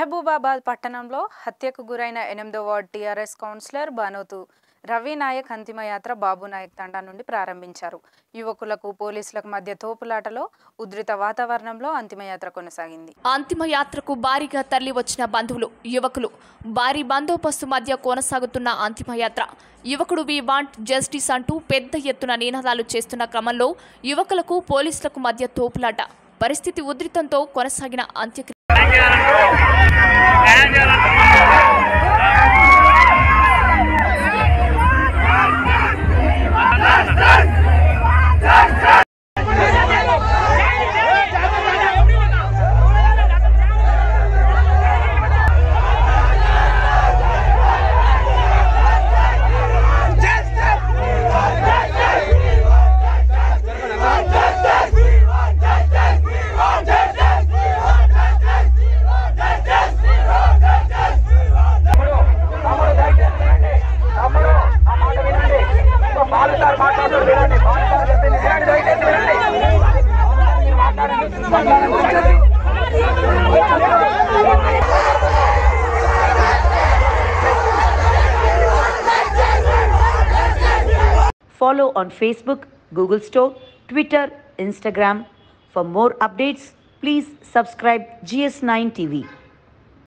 మహబూబాబాద్ పట్టణంలో హత్యకు గురైన ఎనిమిదో ward TRS councillor Banothu Ravi Naik అంతిమయాత్ర బాబు నాయక్ తండా నుండి ప్రారంభించారు యువకులకు పోలీసులకు మధ్య తోపులాటలో ఉధృత వాతావరణంలో అంతిమయాత్ర కొనసాగింది అంతిమ యాత్రకు భారీగా తరలి వచ్చిన బంధువులు యువకులు భారీ బందోబస్తు మధ్య కొనసాగుతున్న అంతిమయాత్ర యువకుడు వి వాంట్ జస్టిస్ అంటూ పెద్ద ఎత్తున నినాదాలు చేస్తున్న క్రమంలో యువకులకు పోలీసులకు మధ్య తోపులాట పరిస్థితి ఉధృతంతో కొనసాగిన అంత్యక్రియ Follow on Facebook, Google Store, Twitter, Instagram. For more updates, please subscribe GS9 TV.